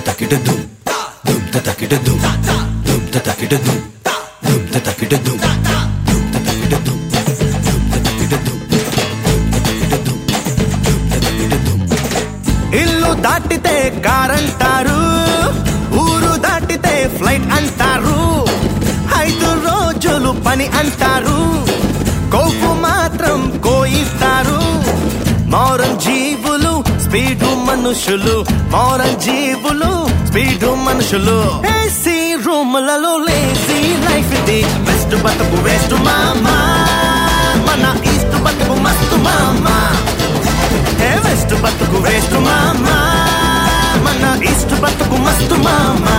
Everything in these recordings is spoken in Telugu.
తకిట దుమ్ దుమ్ తకిట దుమ్ దుమ్ తకిట దుమ్ దుమ్ తకిట దుమ్ దుమ్ తకిట దుమ్ దుమ్ తకిట దుమ్ దుమ్ తకిట దుమ్ దుమ్ తకిట దుమ్ ఇల్లు దాటితే కార్ అంటారు ఊరు దాటితే ఫ్లైట్ అంటారు ఐదు రోజులు పని అంటారు కోపు మాత్రం కోయిస్తారు మౌరం జీవులు స్పీడు మనుషులు మౌరం జీవులు స్పీడు మనుషులు ఏసీ రూములలో లేజీ లైఫ్ ఇది బెస్ట్ బతుకు వేస్ట్ మామా మన ఈస్ట్ బతుకు మస్తు మామా ఏ వెస్ట్ బతుకు వేస్ట్ మామా మన ఈస్ట్ బతుకు మస్తు మామా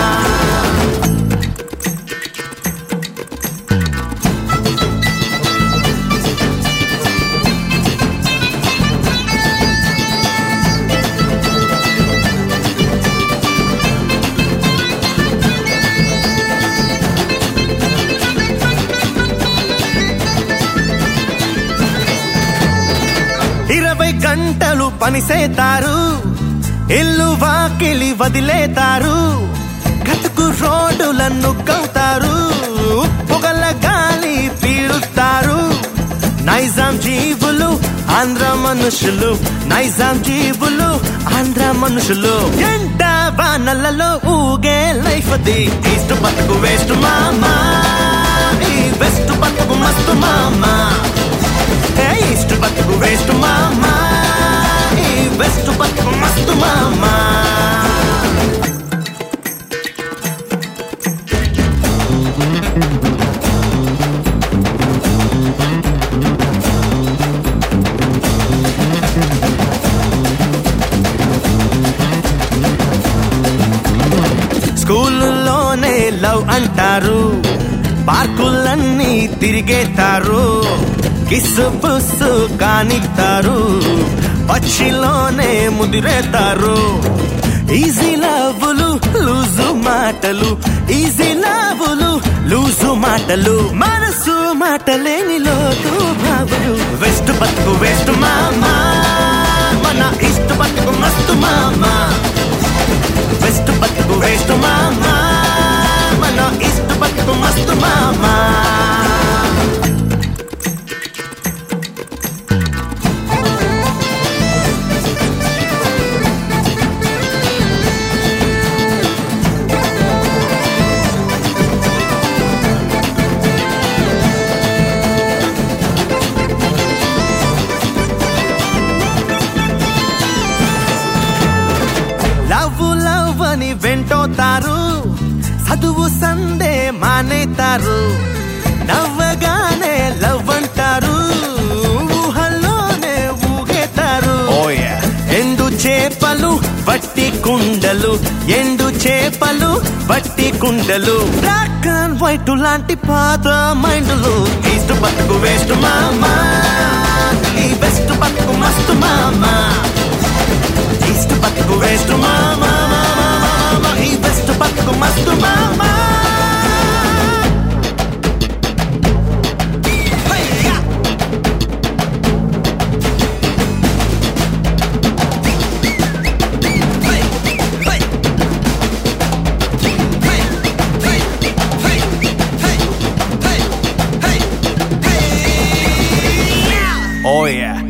ఇరవై గంటలు పనిసేతారు ఇల్లు వాకిలి వదిలేతారు కతుకు రోడ్డులను కవుతారు పొగల గాలి పీడుస్తారు నైజాం జీవులు ఆంధ్ర మనుషులు నైజాం జీవులు ఆంధ్ర మనుషులు ఎండ వానలలో ఊగే లైఫ్ అది ఈస్ట్ బతుకు వేస్ట్ మామా ఈ వెస్ట్ బతుకు మస్తు మామా ఏ ఈస్ట్ బతుకు వేస్ట్ మామా ఈ వెస్ట్ బతుకు మస్తు మామా స్కూల్లోనే లవ్ అంటారు పార్కులన్నీ తిరిగేతారు కిస్సు బుస్సు కానిస్తారు పక్షిలోనే ముదిరేతారు ఈజీ లవ్వులు లూజు మాటలు ఈజీ లవ్వులు లూజు మాటలు మనసు మాటలేని లోతు భావులు వెస్ట్ బతుకు వేస్ట్ మామా మన ఇష్ట బతుకు మస్తు మామా వెస్ట్ బతుకు వేస్ట్ మామా మన ఇష్ట బతుకు మస్తు మామా లవ్ లవ్ అని వెంటోతారు చదువు సందే మానేతారు నవ్వగానే లవ్ అంటారు ఊహల్లోనే ఊగేతారు ఎండు చేపలు వట్టి కుండలు ఎండు చేపలు వట్టి కుండలు బ్లాక్ అండ్ వైట్ లాంటి పాత మైండ్లు ఈస్ట్ బతుకు వేస్ట్ మామా ఈ వెస్ట్ బతుకు మస్తు మామా ఈస్ట్ బతుకు వేస్ట్ మామా ఈ వెస్ట్ బతుకు మస్తు మామా Oh yeah.